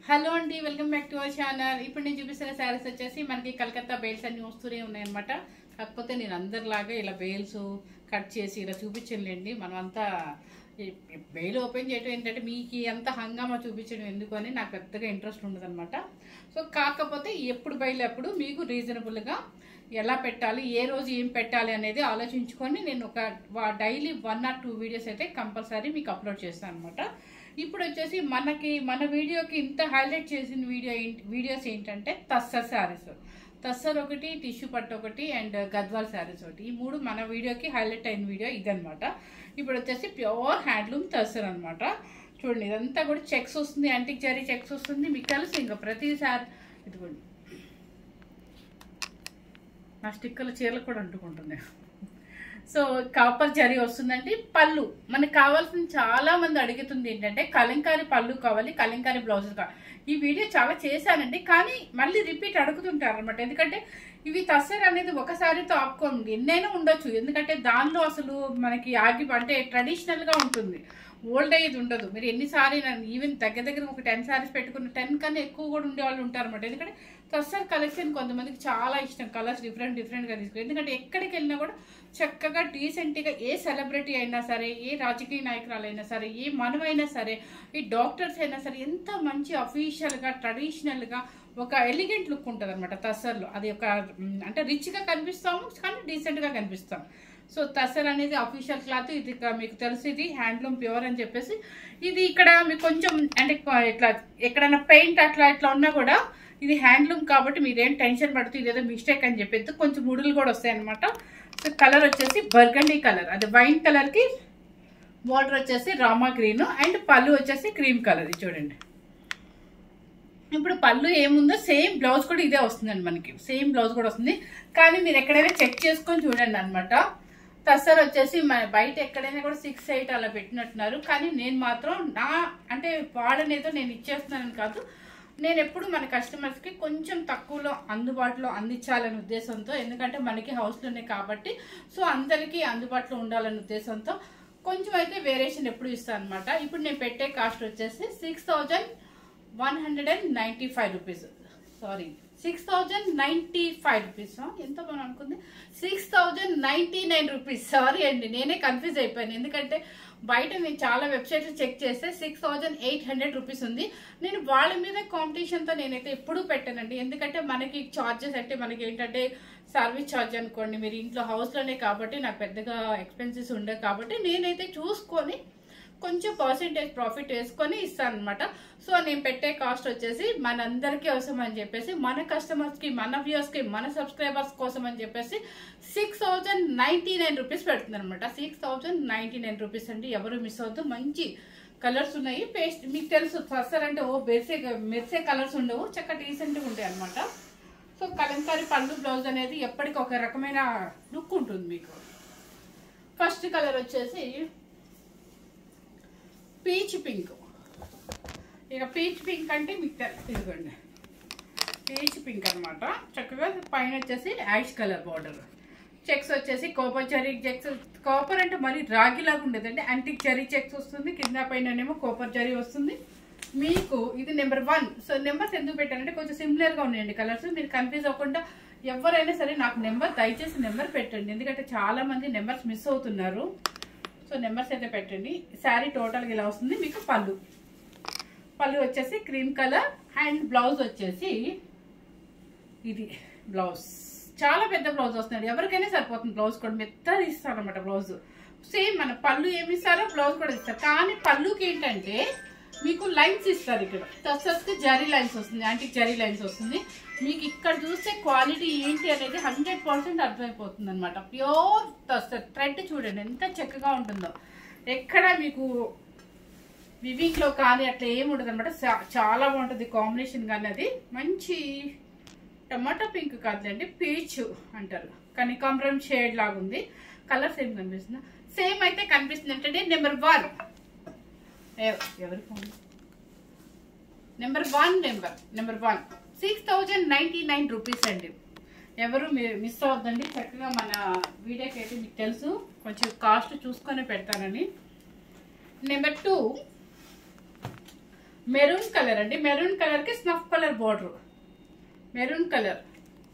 Hello అండి welcome back to our channel ఇప్పుడు నేను చూపిస్తున్న శారీస్ వచ్చేసి మనకి కలకత్తా బేల్స్ అన్ని వస్తూనే ఉన్నాయన్నమాట కాకపోతే నేను అందరిలాగా ఇలా బేల్స్ కట్ చేసి ఇలా చూపించలేండి మనం అంతా బెయిల్ ఓపెన్ చేయడం ఏంటంటే మీకు అంత హంగామా చూపించడం ఎందుకు అని నాకు పెద్దగా ఇంట్రెస్ట్ ఉండదన్నమాట సో కాకపోతే ఎప్పుడు బయలు అప్పుడు మీకు రీజనబుల్గా ఎలా పెట్టాలి ఏ రోజు ఏం పెట్టాలి అనేది ఆలోచించుకొని నేను ఒక daily one or two videos అయితే కంపల్సరీ మీకు అప్లోడ్ చేస్తాను అనమాట ఇప్పుడు వచ్చేసి మనకి మన వీడియోకి ఇంత హైలైట్ చేసిన వీడియో ఏంటి వీడియోస్ ఏంటంటే తస్సర్ శారీస్ తస్సర్ ఒకటి టిష్యూ పట్టు ఒకటి అండ్ గద్వాల్ శారీస్ ఒకటి ఈ మూడు మన వీడియోకి హైలైట్ అయిన వీడియో ఇదనమాట ఇప్పుడు వచ్చేసి ప్యూర్ హ్యాండ్లూమ్ తస్సర్ అనమాట చూడండి ఇదంతా కూడా చెక్స్ వస్తుంది యాంటిక్ జరీ చెక్స్ వస్తుంది మీకు తెలుసు ఇంకా ప్రతిసారి ఇదిగోండి నా స్టిక్కర్లు చీరలు కూడా అంటుకుంటుంది సో కాపర్ జరీ వస్తుందండి పళ్ళు మనకు కావాల్సిన చాలా మంది అడుగుతుంది ఏంటంటే కలంకారీ పళ్ళు కావాలి కలంకారీ బ్లౌజులు కావాలి ఈ వీడియో చాలా చేశానండి కానీ మళ్ళీ రిపీట్ అడుగుతుంటారు అనమాట ఎందుకంటే ఇవి తస్సర్ అనేది ఒకసారితో ఆపుకోండి ఎన్నైనా ఉండొచ్చు ఎందుకంటే దానిలో అసలు మనకి ఆగి అంటే ట్రెడిషనల్గా ఉంటుంది ఓల్డ్ ఏజ్ ఉండదు మీరు ఎన్నిసారి ఈవెన్ దగ్గర దగ్గర ఒక టెన్ సారీస్ పెట్టుకున్న టెన్ కన్నా ఎక్కువ కూడా ఉండే వాళ్ళు ఉంటారు అనమాట ఎందుకంటే తస్సర్ కలెక్షన్ కొంతమందికి చాలా ఇష్టం కలర్స్ డిఫరెంట్ డిఫరెంట్గా తీసుకుని ఎందుకంటే ఎక్కడికి వెళ్ళినా కూడా చక్కగా డీసెంట్గా ఏ సెలబ్రిటీ అయినా సరే ఏ రాజకీయ నాయకురాలైనా సరే ఏ మనమైనా సరే ఈ డాక్టర్స్ అయినా సరే ఎంత మంచి అఫీషియల్గా ట్రెడిషనల్గా ఒక ఎలిగెంట్ లుక్ ఉంటుంది అనమాట తస్సర్లో అది ఒక మ్, అంటే రిచ్గా కనిపిస్తాము కానీ డీసెంట్గా కనిపిస్తాం సో తసర్ అనేది అఫీషియల్ క్లాత్ ఇది ఇక మీకు తెలుసు ఇది హ్యాండ్లూమ్ ప్యూర్ అని చెప్పేసి ఇది ఇక్కడ మీకు కొంచెం అంటే కొ- ఇట్లా ఎక్కడైనా పెయింట్ అట్లా ఇట్లా ఉన్నా కూడా ఇది హ్యాండ్లూమ్ కాబట్టి మీరేం టెన్షన్ పడుతూ ఇదేదో మిస్టేక్ అని చెప్పేది కొంచెం ముడులు కూడా వస్తాయి అనమాట సో కలర్ వచ్చేసి బర్గండీ కలర్ అది వైన్ కలర్కి బార్డర్ వచ్చేసి రామా గ్రీన్ అండ్ పళ్ళు వచ్చేసి క్రీమ్ కలర్ ఇది చూడండి ఇప్పుడు పళ్ళు ఏముందో సేమ్ బ్లౌజ్ కూడా ఇదే వస్తుందండి మనకి సేమ్ బ్లౌజ్ కూడా వస్తుంది కానీ మీరు ఎక్కడైనా చెక్ చేసుకొని చూడండి అనమాట తస్సర్ వచ్చేసి మన బయట ఎక్కడైనా కూడా సిక్స్ ఎయిట్ అలా పెట్టినట్టున్నారు కానీ నేను మాత్రం నా అంటే వాడనేదో నేను ఇచ్చేస్తున్నానని కాదు నేను ఎప్పుడు మన కస్టమర్స్కి కొంచెం తక్కువలో అందుబాటులో అందించాలనే ఉద్దేశంతో ఎందుకంటే మనకి హౌస్లోనే కాబట్టి సో అందరికీ అందుబాటులో ఉండాలనే ఉద్దేశంతో కొంచెం అయితే వేరియేషన్ ఎప్పుడు ఇస్తాను అనమాట ఇప్పుడు నేను పెట్టే కాస్ట్ వచ్చేసి six thousand one hundred and ninety five rupees sorry six thousand ninety five rupees ఎంత మనం అనుకుంది six thousand ninety nine rupees sorry అండి నేనే కన్ఫ్యూజ్ అయిపోయాను ఎందుకంటే బయట నేను చాలా వెబ్సైట్లు చెక్ చేస్తే six thousand eight hundred rupees ఉంది నేను వాళ్ళ మీద కాంపిటీషన్తో నేనైతే ఎప్పుడూ పెట్టానండి ఎందుకంటే మనకి చార్జెస్ అంటే మనకి ఏంటంటే సర్వీస్ ఛార్జ్ అనుకోండి మీరు ఇంట్లో హౌస్లోనే కాబట్టి నాకు పెద్దగా ఎక్స్పెన్సెస్ ఉండవు కాబట్టి నేనైతే చూసుకొని కొంచెం పర్సెంటేజ్ ప్రాఫిట్ వేసుకొని ఇస్తాను అనమాట సో నేను పెట్టే కాస్ట్ వచ్చేసి మనందరికీ అవసరం అని చెప్పేసి మన కస్టమర్స్కి మన వ్యూవర్స్కి మన సబ్స్క్రైబర్స్ కోసం అని చెప్పేసి six thousand ninety nine rupees పెడుతుంది అనమాట six thousand ninety nine rupees అండి ఎవరు మిస్ అవుతూ మంచి కలర్స్ ఉన్నాయి పేస్ట్ మీకు తెలుసు ఫస్టర్ అంటే ఓ బెర్సే మెర్సే కలర్స్ ఉండవు చక్క డీసెంట్గా ఉంటాయి అనమాట సో కలంకారీ పళ్ళు బ్లౌజ్ అనేది ఎప్పటికీ ఒక రకమైన లుక్ ఉంటుంది మీకు ఫస్ట్ కలర్ వచ్చేసి పీచ్ పింక్ ఇక పీచ్ పింక్ అంటే మీకు తె- ఇదిగోండి పీచ్ పింక్ అన్నమాట చక్కగా పైన వచ్చేసి యాష్ కలర్ బార్డర్ చెక్స్ వచ్చేసి కోపర్ జరీ చెక్స్ కాపర్ అంటే మరి రాగిలాగా ఉండేదండి యాంటిక్ జరీ చెక్స్ వస్తుంది కింద పైననేమో కోపర్ జరీ వస్తుంది మీకు ఇది నెంబర్ వన్ సో నెంబర్స్ ఎందుకు పెట్టారంటే కొంచెం సిమిలర్గా ఉన్నాయండి కలర్స్ మీరు కన్ఫ్యూజ్ అవ్వకుండా ఎవరైనా సరే నాకు నెంబర్ దయచేసి నెంబర్ పెట్టండి ఎందుకంటే చాలా మంది నెంబర్స్ మిస్ అవుతున్నారు సో నెంబర్స్ అయితే పెట్టండి శారీ టోటల్గా ఇలా వస్తుంది మీకు పళ్ళు పళ్ళు వచ్చేసి క్రీమ్ కలర్ అండ్ బ్లౌజ్ వచ్చేసి ఇది బ్లౌజ్ చాలా పెద్ద బ్లౌజ్ వస్తుంది ఎవరికైనా సరిపోతుంది బ్లౌజ్ కూడా మెత్తది ఇస్తారు అనమాట బ్లౌజ్ సేమ్ మన పళ్ళు ఏమి ఇస్తారో బ్లౌజ్ కూడా ఇస్తారు కానీ పళ్ళుకి ఏంటంటే మీకు లైన్స్ ఇస్తారు ఇక్కడ తస్సస్కి జరీ లైన్స్ వస్తుంది యాంటిక్ జరీ లైన్స్ వస్తుంది మీకు ఇక్కడ చూస్తే క్వాలిటీ ఏంటి అనేది హండ్రెడ్ పర్సెంట్ అర్థమైపోతుంది అనమాట ప్యూర్ తస్సర్ థ్రెడ్ చూడండి ఎంత చక్కగా ఉంటుందో ఎక్కడ మీకు వివింగ్ లో కానీ అట్లా ఏమి ఉండదు అనమాట చాలా బాగుంటుంది కాంబినేషన్ కానీ అది మంచి టమాటో పింక్ కాదులేండి పీచ్ అంటారు కనికాంబరం షేడ్ లాగా ఉంది కలర్ సేమ్ కనిపిస్తుంది సేమ్ అయితే కనిపిస్తుంది అంటే నెంబర్ వన్ ఎవరి phone number one number number one six thousand ninety nine rupees అండి ఎవరు మీరు మిస్ అవ్వద్దండి చక్కగా మన వీడియోకి అయితే మీకు తెలుసు కొంచెం కాస్ట్ చూసుకొని పెడతానని నెంబర్ టూ మెరూన్ కలర్ అండి మెరూన్ కలర్ కి snuff colour border maroon colour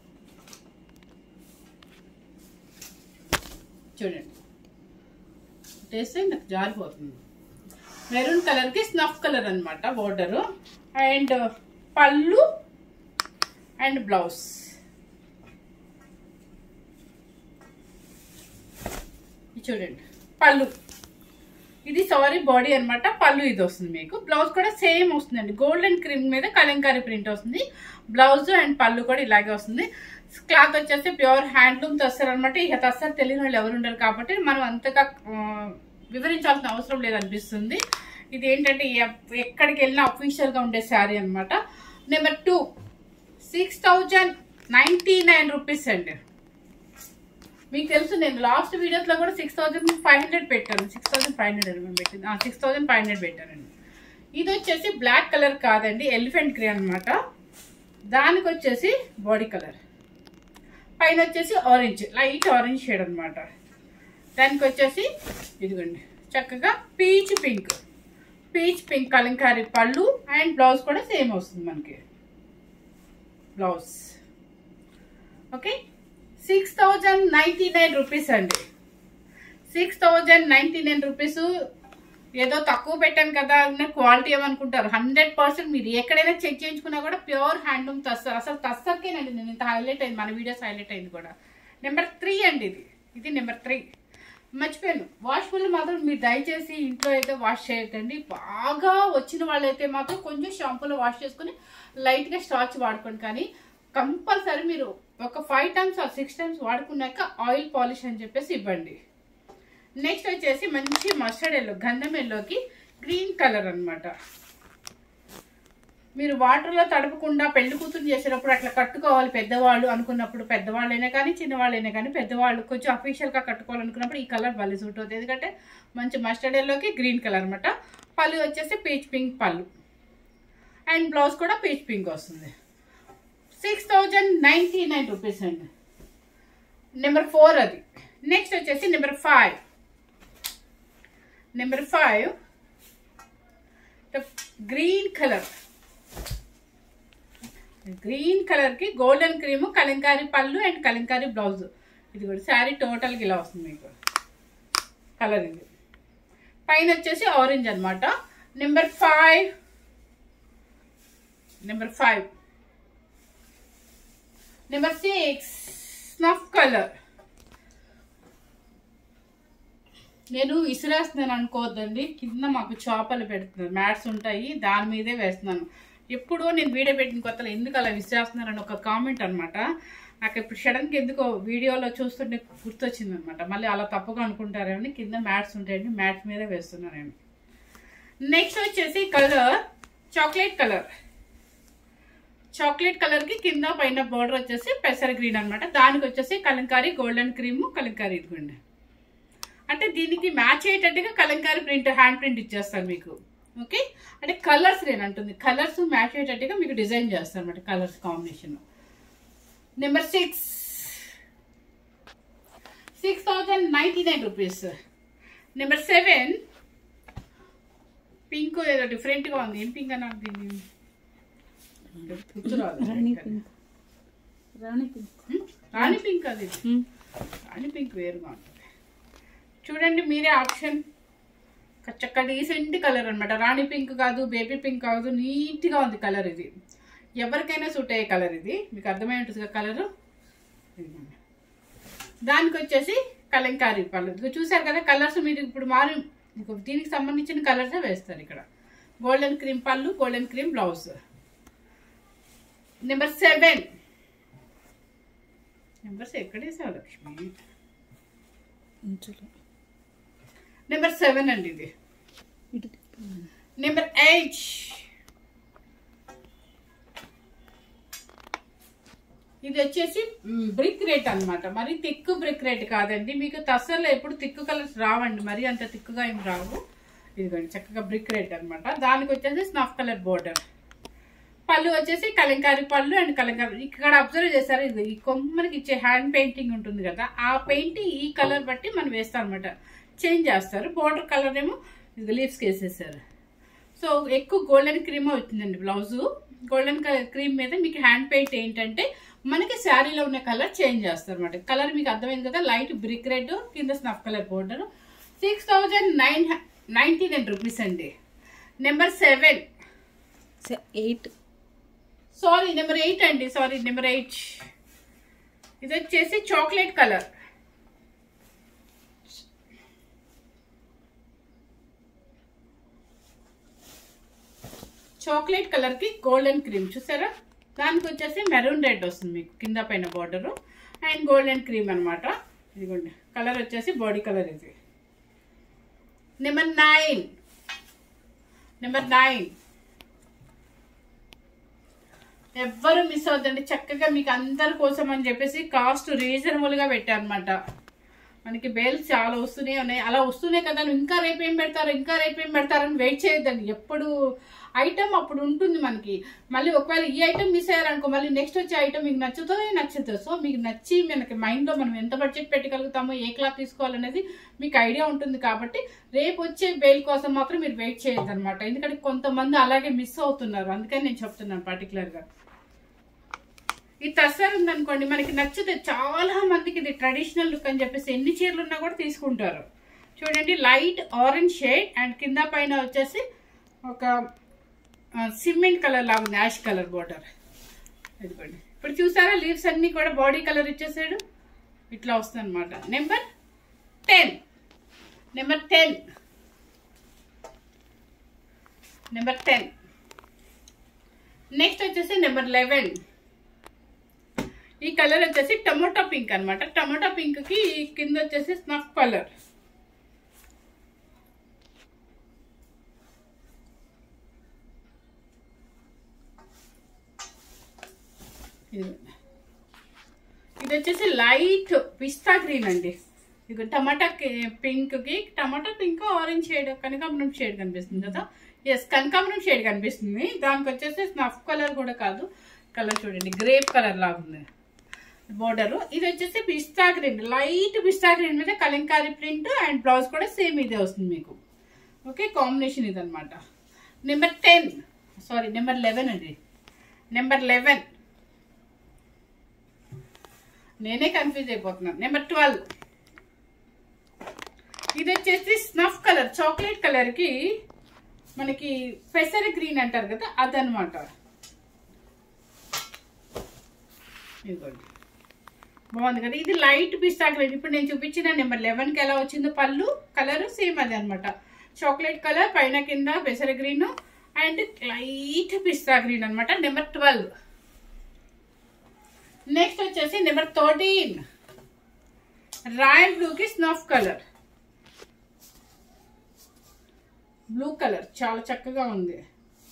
చూడండి టేస్ట్ నాకు జారిపోతుంది మెరూన్ కలర్ కి స్నఫ్ కలర్ అనమాట border and pallu and blouse ఇది చూడండి పళ్ళు ఇది సారీ బాడీ అన్నమాట పళ్ళు ఇది వస్తుంది మీకు బ్లౌజ్ కూడా సేమ్ వస్తుందండి గోల్డెన్ క్రీమ్ మీద కలంకారీ ప్రింట్ వస్తుంది బ్లౌజ్ అండ్ పళ్ళు కూడా ఇలాగే వస్తుంది క్లాత్ వచ్చేసి ప్యూర్ హ్యాండ్లూమ్ తస్తారు అనమాట ఇక తస్తారు తెలియని వాళ్ళు ఎవరు ఉండరు కాబట్టి మనం అంతగా ఆ, వివరించాల్సిన అవసరం లేదనిపిస్తుంది ఇది ఏంటంటే ఎప్- ఎక్కడికి వెళ్ళినా అఫీషియల్ గా ఉండే శారీ అన్నమాట number two six thousand ninety nine rupees అండి మీకు తెలుసు నేను లాస్ట్ వీడియోస్లో కూడా సిక్స్ థౌజండ్ ఫైవ్ హండ్రెడ్ పెట్టాను సిక్స్ థౌజండ్ ఫైవ్ హండ్రెడ్ పెట్టింది సిక్స్ థౌజండ్ ఫైవ్ హండ్రెడ్ పెట్టానండి ఇది వచ్చేసి బ్లాక్ కలర్ కాదండి ఎలిఫెంట్ గ్రే అన్నమాట దానికి వచ్చేసి బాడీ కలర్ పైన వచ్చేసి ఆరెంజ్ లైట్ ఆరెంజ్ షేడ్ అన్నమాట దానికి వచ్చేసి ఇదిగోండి చక్కగా peach pink peach pink Kalamkari pallu and blouse కూడా సేమ్ వస్తుంది మనకి blouse okay six thousand ninety nine rupees అండి six thousand ninety nine rupees ఏదో తక్కువ పెట్టాను కదా అన్న క్వాలిటీ ఏమనుకుంటారు హండ్రెడ్ పర్సెంట్ మీరు ఎక్కడైనా చెక్ చేయించుకున్నా కూడా ప్యూర్ హ్యాండ్లూమ్ తస్సర్ అసలు తస్సర్కేనండి నేను ఇంత హైలైట్ అయింది మన వీడియోస్ హైలైట్ అయింది కూడా నెంబర్ త్రీ అండి ఇది ఇది నెంబర్ త్రీ మర్చిపోయాను వాష్ఫుల్ మాత్రం మీరు దయచేసి ఇంట్లో అయితే వాష్ చేయకండి బాగా వచ్చిన వాళ్ళైతే మాత్రం కొంచెం షాంపూలో వాష్ చేసుకుని లైట్గా స్టార్చ్ వాడుకోండి కానీ కంపల్సరీ మీరు ఒక five times or six times వాడుకున్నాక ఆయిల్ పాలిష్ అని చెప్పేసి ఇవ్వండి నెక్స్ట్ వచ్చేసి మంచి మస్టర్డ్ ఎల్లో గంధం ఎల్లోకి గ్రీన్ కలర్ అన్నమాట మీరు వాటర్లో తడపకుండా పెళ్లి కూతురు చేసేటప్పుడు అట్లా కట్టుకోవాలి పెద్దవాళ్ళు అనుకున్నప్పుడు పెద్దవాళ్ళైనా కానీ చిన్నవాళ్ళైనా కానీ పెద్దవాళ్ళు కొంచెం అఫీషియల్గా కట్టుకోవాలనుకున్నప్పుడు ఈ కలర్ భలే సూట్ అవుతుంది ఎందుకంటే మంచి మస్టర్డ్ ఎల్లోకి గ్రీన్ కలర్ అనమాట పళ్ళు వచ్చేసి peach pink pallu and blouse కూడా పీచ్ పింక్ వస్తుంది six thousand ninety nine rupees అండి నెంబర్ ఫోర్ అది నెక్స్ట్ వచ్చేసి number five number five green colour green colour కి golden cream Kalamkari pallu and Kalamkari blouse ఇది కూడా శారీ టోటల్గా ఇలా వస్తుంది మీకు కలర్ ఇది పైన వచ్చేసి ఆరెంజ్ అన్నమాట number five number five number six snuff colour నేను ఇసిరేస్తున్నాను అనుకోవద్దండి కింద మాకు చేపలు పెడుతున్నారు మ్యాట్స్ ఉంటాయి దాని మీదే వేస్తున్నాను ఎప్పుడో నేను వీడియో పెట్టిన కొత్తలో ఎందుకు అలా విసిరేస్తున్నారని ఒక కామెంట్ అనమాట నాకు ఇప్పుడు సడన్గా ఎందుకో వీడియోలో చూస్తుంటే గుర్తొచ్చింది అనమాట మళ్ళీ అలా తప్పుగా అనుకుంటారని కింద మ్యాట్స్ ఉంటాయండి మ్యాట్స్ మీదే వేస్తున్నాను నేను నెక్స్ట్ వచ్చేసి colour chocolate colour chocolate colour కి కింద పైన బోర్డర్ వచ్చేసి పెసర గ్రీన్ అన్నమాట దానికి వచ్చేసి కలంకారీ గోల్డెన్ క్రీమ్ కలంకారీ ఇదిగోండి అంటే దీనికి మ్యాచ్ అయ్యేటట్టుగా కలంకారీ ప్రింట్ హ్యాండ్ ప్రింట్ ఇచ్చేస్తాను మీకు ఓకే అంటే కలర్స్ నేను అంటుంది కలర్స్ మ్యాచ్ అయ్యేటట్టుగా మీకు డిజైన్ చేస్తాను అనమాట colours combination number six six thousand ninety nine rupees number seven pink ఏదో డిఫరెంట్గా ఉంది ఏం పింక్ అన్నా దీన్ని గుర్తురాదు. రాణి పింక్ రాణి పింక్ హ్మ్? రాణి పింక్ అది ఉమ్. రాణి పింక్ వేరుగా ఉంటుంది చూడండి మీరే ఆప్షన్ చక్క డీసెంట్ కలర్ అన్నమాట రాణి పింక్ కాదు బేబీ పింక్ కాదు నీట్గా ఉంది కలర్ ఇది ఎవరికైనా సూట్ అయ్యే కలర్ ఇది మీకు అర్థమై ఉంటుంది కదా కలరు దానికి వచ్చేసి కలంకారీ పళ్ళు ఇదిగో చూసారు కదా కలర్స్ మీరు ఇప్పుడు మారి ఇంకో దీనికి సంబంధించిన కలర్సే వేస్తారు ఇక్కడ golden cream pallu golden cream blouse number seven numbers ఎక్కడేసావు లక్ష్మి ఉంచులే. నెంబర్ సెవెన్ అండి ఇది ఇటు తిప్పు. నెంబర్ ఎయిట్ ఇది వచ్చేసి బ్రిక్ రేట్ అన్నమాట మరి తిక్కు బ్రిక్ రేట్ కాదండి మీకు తసర్లో ఎప్పుడు తిక్కు కలర్స్ రావండి మరి అంత తిక్కుగా ఏం రావు ఇదిగోండి చక్కగా బ్రిక్ రేట్ అన్నమాట దానికి వచ్చేసి స్నఫ్ కలర్ బోర్డర్ పళ్ళు వచ్చేసి కలంకారీ పళ్ళు అండ్ కలంకారీ ఇక్కడ అబ్జర్వ్ చేశారు ఇది ఈ కొమ్మనికి ఇచ్చే హ్యాండ్ పెయింటింగ్ ఉంటుంది కదా ఆ పెయింటింగ్ ఈ కలర్ బట్టి మనం వేస్తాం అనమాట చేంజ్ చేస్తారు బోర్డర్ కలర్ ఏమో ఇది లీవ్స్కి వేసేసారు సో ఎక్కువ గోల్డెన్ క్రీమ్ వచ్చిందండి బ్లౌజు గోల్డెన్ క్రీమ్ మీద మీకు హ్యాండ్ పెయింట్ ఏంటంటే మనకి శారీలో ఉన్న కలర్ చేంజ్ చేస్తారు అనమాట కలర్ మీకు అర్థమైంది కదా లైట్ బ్రిక్ రెడ్ కింద snuff colour border six thousand nine ninety nine rupees అండి number seven eight sorry number eight అండి సారీ నెంబర్ ఎయిట్ ఇది వచ్చేసి చాక్లెట్ కలర్ చాక్లెట్ కలర్ కి గోల్డెన్ క్రీమ్ చూసారా దానికి వచ్చేసి మెరూన్ రెడ్ వస్తుంది మీకు కింద పైన బార్డర్ అండ్ గోల్డెన్ క్రీమ్ అన్నమాట ఇదిగోండి కలర్ వచ్చేసి బాడీ కలర్ ఇది నెంబర్ నైన్ నెంబర్ నైన్ ఎవ్వరు మిస్ అవుతుందండి చక్కగా మీకు అందరి కోసం అని చెప్పేసి కాస్ట్ రీజనబుల్ గా పెట్టారనమాట మనకి బేల్స్ చాలా వస్తూనే ఉన్నాయి అలా వస్తూనే కదా నువ్వు ఇంకా రేపు ఏం పెడతారు ఇంకా రేపు ఏం పెడతారని వెయిట్ చేయొద్దండి ఎప్పుడు ఐటమ్ అప్పుడు ఉంటుంది మనకి మళ్ళీ ఒకవేళ ఈ ఐటమ్ మిస్ అయ్యారనుకో మళ్ళీ నెక్స్ట్ వచ్చే ఐటమ్ మీకు నచ్చుతుందో నచ్చుతుంది సో మీకు నచ్చి మనకి మైండ్లో మనం ఎంత బడ్జెట్ పెట్టగలుగుతామో ఏ క్లాత్ తీసుకోవాలనేది మీకు ఐడియా ఉంటుంది కాబట్టి రేపు వచ్చే బేల్ కోసం మాత్రం మీరు వెయిట్ చేయొద్దు అనమాట ఎందుకంటే కొంతమంది అలాగే మిస్ అవుతున్నారు అందుకని నేను చెప్తున్నాను పర్టికులర్గా ఈ తస్సర్ ఉందనుకోండి మనకి నచ్చితే చాలా మందికి ఇది ట్రెడిషనల్ లుక్ అని చెప్పేసి ఎన్ని చీరలు ఉన్నా కూడా తీసుకుంటారు చూడండి లైట్ ఆరెంజ్ షేడ్ అండ్ కింద పైన వచ్చేసి ఒక సిమెంట్ కలర్ లాగా ఉంది యాష్ కలర్ బోర్డర్ ఇదిగోండి ఇప్పుడు చూసారా లీవ్స్ అన్ని కూడా బాడీ కలర్ ఇచ్చేసాడు ఇట్లా వస్తుంది అనమాట number ten number ten number ten next వచ్చేసి నెంబర్ లెవెన్ ఈ కలర్ వచ్చేసి టమోటా పింక్ అనమాట టమోటా పింక్ కి కింద వచ్చేసి స్నఫ్ కలర్ ఇది వచ్చేసి లైట్ పిస్తా గ్రీన్ అండి ఇది టమాటా పింక్ కి టమాటా పింక్ ఆరెంజ్ షేడ్ కనకాంబరం షేడ్ కనిపిస్తుంది కదా ఎస్ కనకాంబరం షేడ్ కనిపిస్తుంది దానికి వచ్చేసి స్నఫ్ కలర్ కూడా కాదు కలర్ చూడండి గ్రేప్ కలర్ లాగా ఉంది బోర్డర్ ఇది వచ్చేసి పిస్తా గ్రీన్ లైట్ పిస్తా గ్రీన్ మీద కలంకారీ ప్రింట్ అండ్ బ్లౌజ్ కూడా సేమ్ ఇదే వస్తుంది మీకు ఓకే కాంబినేషన్ ఇదనమాట number ten sorry number eleven అండి నెంబర్ లెవెన్ నేనే కన్ఫ్యూజ్ అయిపోతున్నాను నెంబర్ ట్వెల్వ్ ఇది వచ్చేసి స్నఫ్ కలర్ చాక్లెట్ కలర్ కి మనకి పెసర గ్రీన్ అంటారు కదా అదనమాట ఇదిగోండి బాగుంది కదా ఇది లైట్ పిస్తా గ్రీన్ ఇప్పుడు నేను చూపించిన నెంబర్ లెవెన్ కి ఎలా వచ్చిందో పళ్ళు కలర్ సేమ్ అదే అనమాట చాక్లెట్ కలర్ పైన కింద పెసర గ్రీన్ అండ్ లైట్ పిస్తా గ్రీన్ అనమాట నెంబర్ ట్వెల్వ్ నెక్స్ట్ వచ్చేసి నెంబర్ థర్టీన్ రాయల్ బ్లూ కి స్నఫ్ కలర్ బ్లూ కలర్ చాలా చక్కగా ఉంది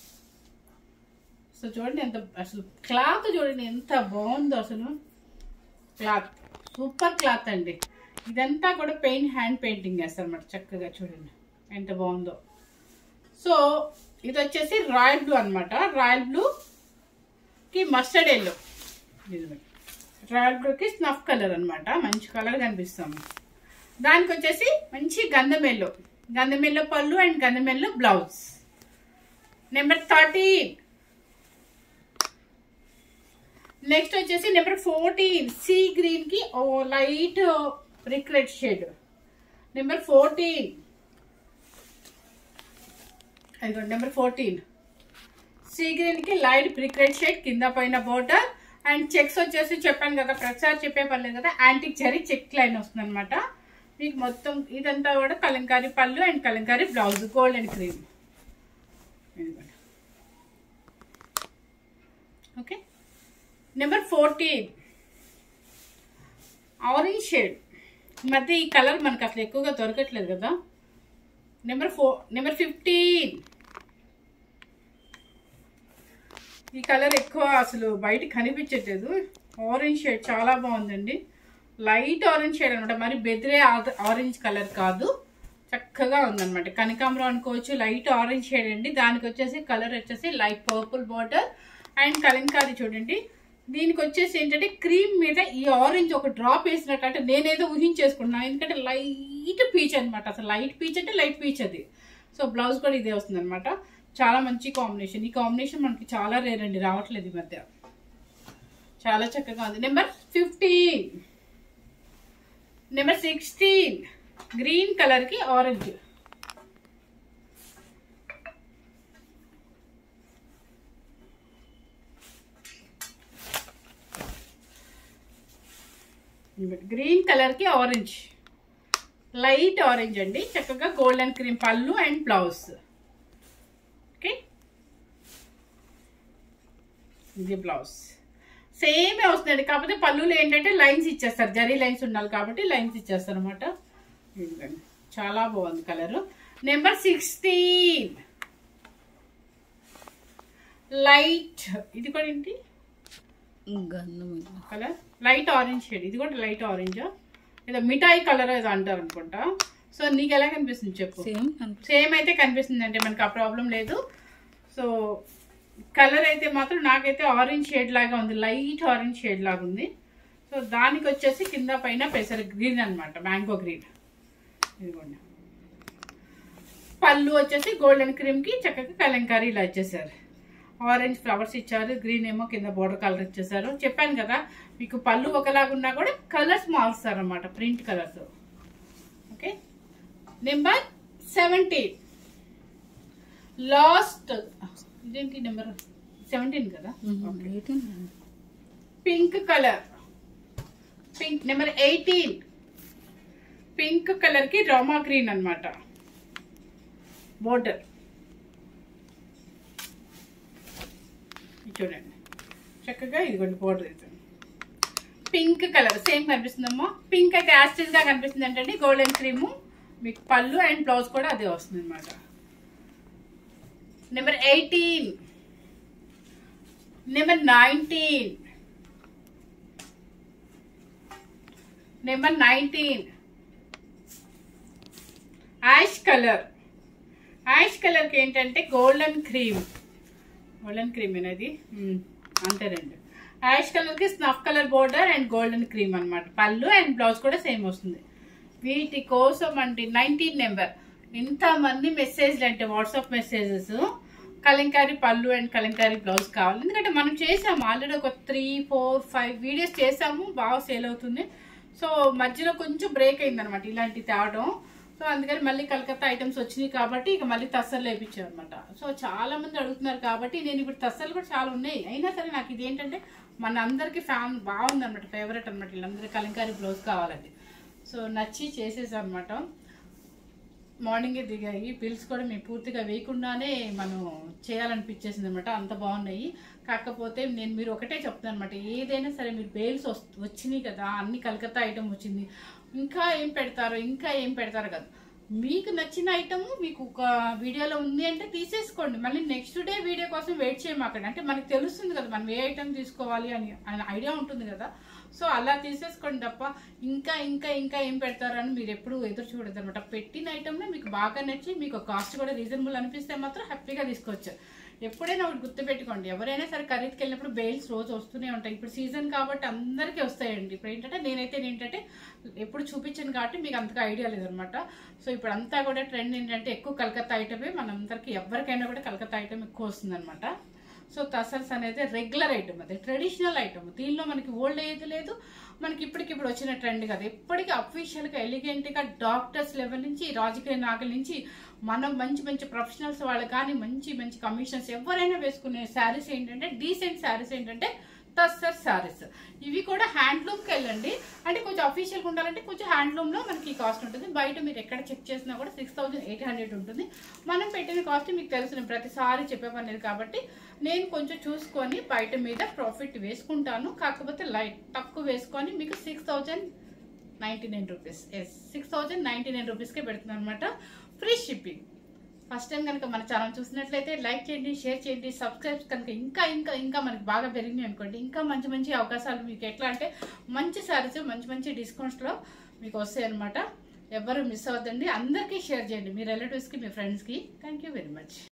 సో చూడండి ఎంత అసలు క్లాత్ చూడండి ఎంత బాగుందో అసలు క్లాత్ సూపర్ క్లాత్ అండి ఇదంతా కూడా పెయింట్ హ్యాండ్ పెయింటింగ్ చేస్తారన్నమాట చక్కగా చూడండి ఎంత బాగుందో సో ఇది వచ్చేసి రాయల్ బ్లూ అనమాట రాయల్ బ్లూ కి మస్టర్డ్ ఎల్లో రాయల్ బ్లూకి స్నఫ్ కలర్ అనమాట మంచి కలర్ కనిపిస్తాము దానికి వచ్చేసి మంచి గంధం ఎల్లో గంధం ఎల్లో పళ్ళు అండ్ గంధం yellow blouse number thirteen next వచ్చేసి నెంబర్ ఫోర్టీన్ సీ గ్రీన్ కి ఓ light brick red shade number fourteen అదిగోండి నెంబర్ ఫోర్టీన్ సీ గ్రీన్ కి లైట్ బ్రిక్ రెడ్ షేడ్ కింద పైన బోర్డర్ అండ్ చెక్స్ వచ్చేసి చెప్పాను కదా ప్రతిసారి చెప్పే పర్లేదు కదా యాంటిక్ జరీ చెక్ లైన్ వస్తుంది అనమాట మీకు మొత్తం ఇదంతా కూడా Kalamkari pallu and Kalamkari blouse gold and cream okay number fourteen orange shade ఈ మధ్య ఈ కలర్ మనకు అసలు ఎక్కువగా దొరకట్లేదు కదా నెంబర్ ఫోర్ నెంబర్ ఫిఫ్టీన్ ఈ కలర్ ఎక్కువ అసలు బయట కనిపించట్లేదు ఆరెంజ్ షేడ్ చాలా బాగుందండి లైట్ ఆరెంజ్ షేడ్ అనమాట మరి బెదిరే ఆరెంజ్ కలర్ కాదు చక్కగా ఉందన్నమాట కనకాంబరం అనుకోవచ్చు లైట్ ఆరెంజ్ షేడ్ అండి దానికి వచ్చేసి కలర్ వచ్చేసి light purple border and Kalamkari చూడండి దీనికి వచ్చేసి ఏంటంటే క్రీమ్ మీద ఈ ఆరెంజ్ ఒక డ్రాప్ వేసినట్టు అంటే నేనేదో ఊహించేసుకున్నాను ఎందుకంటే లైట్ పీచ్ అనమాట అసలు లైట్ పీచ్ అంటే లైట్ పీచ్ అది సో బ్లౌజ్ కూడా ఇదే వస్తుంది అనమాట చాలా మంచి కాంబినేషన్ ఈ కాంబినేషన్ మనకి చాలా రేర్ అండి రావట్లేదు ఈ మధ్య చాలా చక్కగా ఉంది number fifteen number sixteen green కలర్కి ఆరెంజ్ గ్రీన్ కలర్కి ఆరెంజ్ లైట్ ఆరెంజ్ అండి చక్కగా golden cream pallu and blouse okay ఇది బ్లౌజ్ సేమ్ వస్తుందండి కాకపోతే పళ్ళులో ఏంటంటే లైన్స్ ఇచ్చేస్తారు జరీ లైన్స్ ఉండాలి కాబట్టి లైన్స్ ఇచ్చేస్తారు అనమాట చాలా బాగుంది కలర్ నెంబర్ సిక్స్టీన్ లైట్ ఇది కూడా ఏంటి గంధం కలర్ లైట్ ఆరెంజ్ షేడ్ ఇది కూడా లైట్ ఆరెంజ్ ఏదో మిఠాయి కలర్ ఏదో అంటారు అనుకుంటా సో నీకు ఎలా కనిపిస్తుంది చెప్పు సేమ్ సేమ్ అయితే కనిపిస్తుంది అంటే మనకి ఆ ప్రాబ్లం లేదు సో కలర్ అయితే మాత్రం నాకైతే ఆరెంజ్ షేడ్ లాగా ఉంది లైట్ ఆరెంజ్ షేడ్ లాగా ఉంది సో దానికి వచ్చేసి కింద పైన పెసర గ్రీన్ అన్నమాట మ్యాంగో గ్రీన్ ఇదిగోండి పళ్ళు వచ్చేసి గోల్డెన్ క్రీమ్కి చక్కగా కలంకారీ ఇలా ఇచ్చేసారు ఆరెంజ్ ఫ్లవర్స్ ఇచ్చారు గ్రీన్ ఏమో కింద బోర్డర్ కలర్ ఇచ్చేసారు చెప్పాను కదా మీకు పళ్ళు ఒకలాగున్నా కూడా కలర్స్ మారుస్తారు అనమాట print colours okay number seventeen last ఇదేంటి నెంబర్ సెవెంటీన్ కదా eighteen pink colour pink number eighteen pink colour కి రోమా గ్రీన్ అన్నమాట బోర్డర్ చూడండి చక్కగా ఇదిగోండి బోర్డర్ ఇది పింక్ కలర్ సేమ్ కనిపిస్తుందమ్మా పింక్ అయితే యాస్టిస్ గా కనిపిస్తుంది ఏంటంటే గోల్డెన్ క్రీమ్ మీకు పళ్ళు అండ్ బ్లౌజ్ కూడా అదే వస్తుంది అనమాట number eighteen number nineteen number nineteen ash colour ash కలర్కి ఏంటంటే గోల్డెన్ క్రీమ్ గోల్డెన్ క్రీమ్ అనేది అంతేనండి యాష్ కలర్కి snuff colour border and golden cream అన్నమాట పళ్ళు అండ్ బ్లౌజ్ కూడా సేమ్ వస్తుంది వీటి కోసం అంటే నైన్టీన్ నెంబర్ ఇంతమంది మెసేజ్లు అంటే WhatsApp messages Kalamkari pallu and Kalamkari blouse కావాలి ఎందుకంటే మనం చేసాము ఆల్రెడీ ఒక త్రీ ఫోర్ ఫైవ్ వీడియోస్ చేసాము బాగా సేల్ అవుతుంది సో మధ్యలో కొంచెం బ్రేక్ అయింది అనమాట ఇలాంటి తేవడం సో అందుకని మళ్ళీ కలకత్తా ఐటమ్స్ వచ్చినాయి కాబట్టి ఇక మళ్ళీ తస్సలు వేయించాం అనమాట సో చాలా మంది అడుగుతున్నారు కాబట్టి నేను ఇప్పుడు తస్సలు కూడా చాలా ఉన్నాయి అయినా సరే నాకు ఇది ఏంటంటే మన అందరికి ఫ్యాన్ బాగుంది అనమాట ఫేవరెట్ అనమాట వీళ్ళందరికీ కలంకారీ బ్లౌజ్ కావాలండి సో నచ్చి చేసేసాం అనమాట మార్నింగే దిగాయి బిల్స్ కూడా మేము పూర్తిగా వేయకుండానే మనం చేయాలనిపించేసింది అనమాట అంత బాగున్నాయి కాకపోతే నేను మీరు ఒకటే చెప్తాను అనమాట ఏదైనా సరే మీరు బేల్స్ వచ్చినాయి కదా అన్ని కలకత్తా ఐటమ్ వచ్చింది ఇంకా ఏం పెడతారో ఇంకా ఏం పెడతారో కదా మీకు నచ్చిన ఐటమ్ మీకు ఒక వీడియోలో ఉంది అంటే తీసేసుకోండి మళ్ళీ నెక్స్ట్ డే వీడియో కోసం వెయిట్ చేయమాకండి అంటే మనకు తెలుస్తుంది కదా మనం ఏ ఐటమ్ తీసుకోవాలి అని అని ఐడియా ఉంటుంది కదా సో అలా తీసేసుకోండి తప్ప ఇంకా ఇంకా ఇంకా ఏం పెడతారని మీరు ఎప్పుడు ఎదురు చూడదు అనమాట పెట్టిన ఐటమ్నే మీకు బాగా నచ్చి మీకు కాస్ట్ కూడా రీజనబుల్ అనిపిస్తే మాత్రం హ్యాపీగా తీసుకోవచ్చు ఎప్పుడైనా ఒకటి గుర్తుపెట్టుకోండి ఎవరైనా సరే ఖరీదుకి వెళ్ళినప్పుడు బెయిల్స్ రోజు వస్తూనే ఉంటాయి ఇప్పుడు సీజన్ కాబట్టి అందరికీ వస్తాయండి ఇప్పుడు ఏంటంటే నేనైతే ఏంటంటే ఎప్పుడు చూపించాను కాబట్టి మీకు అంతగా ఐడియా లేదనమాట సో ఇప్పుడు అంతా కూడా ట్రెండ్ ఏంటంటే ఎక్కువ కలకత్తా ఐటమే మనందరికీ ఎవరికైనా కూడా కలకత్తా ఐటమ్ ఎక్కువ వస్తుందన్నమాట సో తసల్స్ అనేది రెగ్యులర్ ఐటమ్ అది ట్రెడిషనల్ ఐటమ్ దీనిలో మనకి ఓల్డ్ ఏజ్ లేదు మనకి ఇప్పటికిప్పుడు వచ్చిన ట్రెండ్ కదా ఎప్పటికీ అఫీషియల్గా ఎలిగెంట్గా డాక్టర్స్ లెవెల్ నుంచి రాజకీయ నాయకుల నుంచి మనం మంచి మంచి ప్రొఫెషనల్స్ వాళ్ళు కానీ మంచి మంచి కమిషన్స్ ఎవరైనా వేసుకునే శారీస్ ఏంటంటే డీసెంట్ శారీస్ ఏంటంటే తస్సర్ శారీస్ ఇవి కూడా హ్యాండ్లూమ్కి వెళ్ళండి అంటే కొంచెం అఫీషియల్గా ఉండాలంటే కొంచెం హ్యాండ్లూమ్లో మనకి కాస్ట్ ఉంటుంది బయట మీరు ఎక్కడ చెక్ చేసినా కూడా సిక్స్ థౌజండ్ ఎయిట్ హండ్రెడ్ ఉంటుంది మనం పెట్టిన కాస్ట్ మీకు తెలుసు నేను ప్రతిసారి చెప్పే పని కాబట్టి నేను కొంచెం చూసుకొని బయట మీద ప్రాఫిట్ వేసుకుంటాను కాకపోతే లైట్ తక్కువ వేసుకొని మీకు six thousand ninety nine rupees yes six thousand ninety nine రూపీస్కే పెడుతున్నాను అనమాట ఫ్రీ షిప్పింగ్ ఫస్ట్ టైం కనుక మన ఛానల్ చూసినట్లయితే లైక్ చేయండి షేర్ చేయండి సబ్స్క్రైబ్ కనుక ఇంకా ఇంకా ఇంకా మనకి బాగా పెరిగినాయి అనుకోండి ఇంకా మంచి మంచి అవకాశాలు మీకు ఎట్లా అంటే మంచి సారీస్ మంచి మంచి డిస్కౌంట్స్లో మీకు వస్తాయి అనమాట ఎవరు మిస్ అవ్వద్దండి అందరికీ షేర్ చేయండి మీ రిలేటివ్స్కి మీ ఫ్రెండ్స్కి థ్యాంక్ యూ వెరీ మచ్